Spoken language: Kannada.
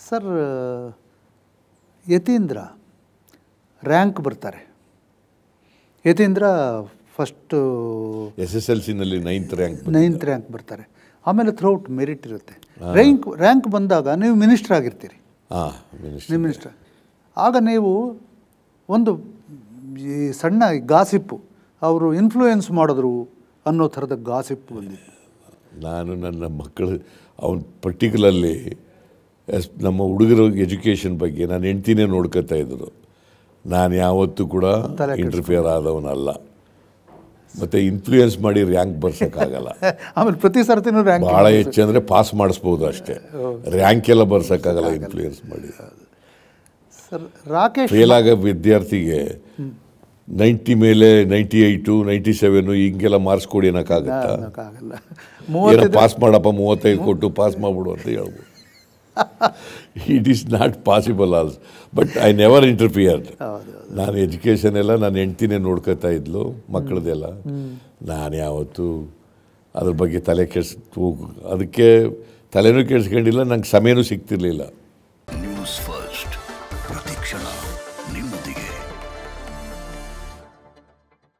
ಸರ್ ಯತೀಂದ್ರ ರ್ಯಾಂಕ್ ಬರ್ತಾರೆ Yathindra first S S L ಸಿನಲ್ಲಿ ನೈನ್ತ್ ರ್ಯಾಂಕ್ ನೈನ್ತ್ ರ್ಯಾಂಕ್ ಬರ್ತಾರೆ ಆಮೇಲೆ ಥ್ರೂಔಟ್ ಮೆರಿಟ್ ಇರುತ್ತೆ ರ್ಯಾಂಕ್ ರ್ಯಾಂಕ್ ಬಂದಾಗ ನೀವು ಮಿನಿಸ್ಟರ್ ಆಗಿರ್ತೀರಿ ಹಾಂ ಮಿನಿಸ್ಟರ್ ನೀವು ಮಿನಿಸ್ಟರ್ ಆಗ ನೀವು ಒಂದು ಈ ಸಣ್ಣ ಗಾಸಿಪ್ಪು ಅವರು ಇನ್ಫ್ಲೂಯೆನ್ಸ್ ಮಾಡಿದ್ರು ಅನ್ನೋ ಥರದ ಗಾಸಿಪ್ಪು ಬಂದಿತ್ತು ನಾನು ನನ್ನ ಮಕ್ಕಳು ಅವನು ಪರ್ಟಿಕ್ಯುಲರ್ಲಿ ಎಸ್ ನಮ್ಮ ಹುಡುಗರ ಎಜುಕೇಷನ್ ಬಗ್ಗೆ ನಾನು ಹೆಂಡ್ತಿನೇ ನೋಡ್ಕೊತಾ ಇದ್ರು ನಾನು ಯಾವತ್ತೂ ಕೂಡ ತಲೆ ಇಂಟರ್ಫಿಯರ್ ಆದವನಲ್ಲ ಮತ್ತು ಇನ್ಫ್ಲೂಯೆನ್ಸ್ ಮಾಡಿ ರ್ಯಾಂಕ್ ಬರ್ಸೋಕ್ಕಾಗಲ್ಲ ಆಮೇಲೆ ಪ್ರತಿ ಸರ್ತಿನೂ ರ್ಯಾಂಕ್ ಭಾಳ ಹೆಚ್ಚು ಅಂದರೆ ಪಾಸ್ ಮಾಡಿಸ್ಬೋದು ಅಷ್ಟೇ ರ್ಯಾಂಕ್ ಎಲ್ಲ ಬರ್ಸೋಕ್ಕಾಗಲ್ಲ ಇನ್ಫ್ಲೂಯೆನ್ಸ್ ಮಾಡಿ ಸರ್ ರಾಕೇಶ್ ಫೇಲ್ ಆಗೋ ವಿದ್ಯಾರ್ಥಿಗೆ ನೈಂಟಿ ಮೇಲೆ ನೈಂಟಿ ಏಯ್ಟು ನೈಂಟಿ ಸೆವೆನು ಹಿಂಗೆಲ್ಲ ಮಾರ್ಕ್ಸ್ ಕೊಡಿ ಅನ್ನೋಕ್ಕಾಗತ್ತಾ ಆಗಲ್ಲ ಏನೋ ಮೂವತ್ತೈದು ಪಾಸ್ ಮಾಡಪ್ಪ ಮೂವತ್ತೈದು ಕೊಟ್ಟು ಪಾಸ್ ಮಾಡ್ಬಿಡು ಅಂತ ಹೇಳ್ಬೋದು it is not possible also but I never interfered ಹೌದು ನಾನು ಎಜುಕೇಷನ್ ಎಲ್ಲ ನಾನು ಹೆಂಡ್ತಿನೇ ನೋಡ್ಕೊತಾ ಇದ್ಲು ಮಕ್ಕಳದೆಲ್ಲ ನಾನು ಯಾವತ್ತೂ ಅದ್ರ ಬಗ್ಗೆ ತಲೆ ಕೆಡ್ಸ್ ಅದಕ್ಕೆ ತಲೆನೂ ಕೆಡ್ಸ್ಕೊಂಡಿಲ್ಲ ನಂಗೆ ಸಮಯನೂ ಸಿಗ್ತಿರ್ಲಿಲ್ಲ ನ್ಯೂಸ್ ಫಸ್ಟ್ ಪ್ರತಿಕ್ಷಣ ನಿಮ್ಮೊಂದಿಗೆ